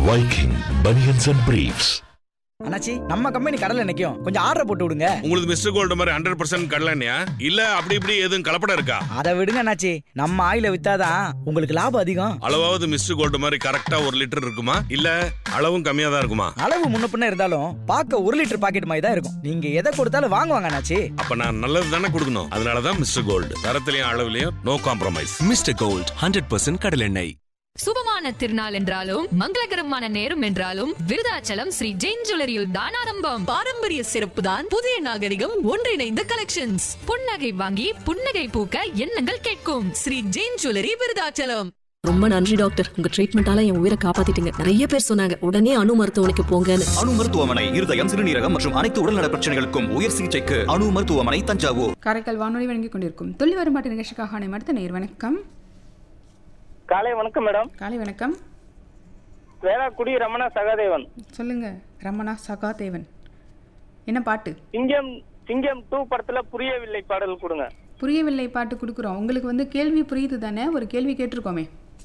Viking Bunions and Briefs. அண்ணாச்சி நம்ம company கடல்ல நிக்கும் கொஞ்சம் ஆர்டர் போட்டு விடுங்க உங்களுக்கு மிஸ்டர் கோல்டு மாதிரி ஹண்ட்ரட் பர்சன்ட் கடலண்ணியா இல்ல அப்படி இப்படி எதுவும் கலப்படம் இருக்கா அதை விடுங்க அண்ணாச்சி நம்ம ஆயில வித்தாதான் உங்களுக்கு லாபம் அதிகம் அளவாவது மிஸ்டர் கோல்டு மாதிரி கரெக்டா ஒரு லிட்டர் இருக்குமா இல்ல அளவும் கம்மியா தான் இருக்குமா அளவு முன்ன பின்ன இருந்தாலும் பார்க்க ஒரு லிட்டர் பாக்கெட் மாதிரி தான் இருக்கும் நீங்க எதை கொடுத்தாலும் வாங்குவாங்க அண்ணாச்சி அப்ப நான் நல்லது தானே கொடுக்கணும் அதனாலதான் மிஸ்டர் கோல்டு தரத்திலையும் அளவுலயும் no compromise mister gold hundred percent கடலெண்ணெய் சுபமான திருநாள் என்றாலும் மங்களகரமான நேரம் என்றாலும் விருதாச்சலம் ஸ்ரீ ஜெயின் ஜுவல்லரியில் தான் ஆரம்பம் பாரம்பரிய சிறப்பு தான் புதிய நாகரிகம் ஒன்றிணைந்த கலெக்ஷன்ஸ் புன்னகை வாங்கி புன்னகை பூக்க எண்ணங்கள் கேட்கும் ஸ்ரீ ஜெயின் ஜுவல்லரி விருதாச்சலம் ரொம்ப நன்றி டாக்டர் உங்க ட்ரீட்மெண்டால என் உயிரை காப்பாத்திட்டீங்க நிறைய பேர் சொன்னாங்க உடனே அணு மருத்துவமனைக்கு போங்கன்னு அணு மருத்துவமனை இருதயம் சிறுநீரகம் மற்றும் அனைத்து உடல்நல பிரச்சனைகளுக்கும் உயர் சிகிச்சைக்கு அணு மருத்துவமனை தஞ்சாவூர் காரைக்கால் வானொலி வழங்கிக் கொண்டிருக்கும் துள்ளி வரும்பாட்டு நிகழ்ச்சிக்காக அனைமடுத்த நேர் வணக்கம் காலை வணக்கம் மேடம் காலை வணக்கம் வேளாக்குடி ரமணா சகாதேவன் சொல்லுங்க ரமணா சகாதேவன் என்ன பாட்டு சிங்கம் சிங்கம் டூ படத்துல புரியவில்லை பாடல் கொடுங்க புரியவில்லை பாட்டு கொடுக்குறோம் உங்களுக்கு வந்து கேள்வி புரியுது தானே ஒரு கேள்வி கேட்டிருக்கோமே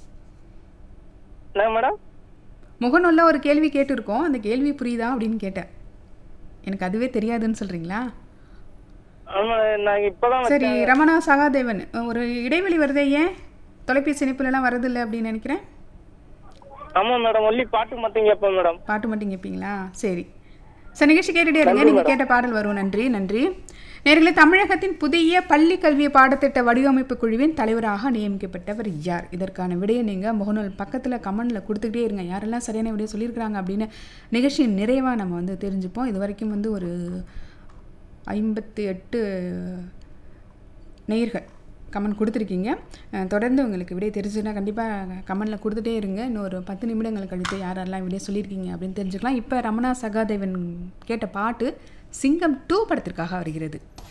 என்ன மேடம் முகநூல்ல ஒரு கேள்வி கேட்டிருக்கோம் அந்த கேள்வி புரியுதா அப்படின்னு கேட்டேன் எனக்கு அதுவே தெரியாதுன்னு சொல்றீங்களா ஆமா நான் இப்பதான் சரி வச்சேன். ரமணா சகாதேவன் ஒரு இடைவெளி வருதே ஏன் தொலைபேசி இணைப்புலலாம் வரதில்லை அப்படின்னு நினைக்கிறேன் ஆமா மேடம் ஒல்லி பாட்டு மட்டும் கேட்பேன் மேடம் பாட்டு மட்டும் கேட்பீங்களா சரி சார் நிகழ்ச்சி கேட்டுட்டே இருங்க நீங்கள் கேட்ட பாடல் வரும் நன்றி நன்றி நேர்களே தமிழகத்தின் புதிய பள்ளி கல்வி பாடத்திட்ட வடிவமைப்பு குழுவின் தலைவராக நியமிக்கப்பட்டவர் யார் இதற்கான விடையை நீங்கள் முகநூல் பக்கத்தில் கமெண்டில் கொடுத்துக்கிட்டே இருங்க யாரெல்லாம் சரியான விடையை சொல்லியிருக்கிறாங்க அப்படின்னு நிகழ்ச்சியின் நிறைவாக நம்ம வந்து தெரிஞ்சுப்போம் இது வரைக்கும் வந்து ஒரு ஐம்பத்தி எட்டு நேயர்கள் கமெண்ட் கொடுத்துருக்கீங்க அஹ் தொடர்ந்து உங்களுக்கு விடை தெரிஞ்சுன்னா கண்டிப்பாக கமெண்டில் கொடுத்துட்டே இருங்க இன்னொரு பத்து நிமிடங்கள் கழித்து யாரெல்லாம் விடை சொல்லியிருக்கீங்க அப்படின்னு தெரிஞ்சுக்கலாம் இப்போ ரமணா சகாதேவன் கேட்ட பாட்டு சிங்கம் டூ படத்திற்காக வருகிறது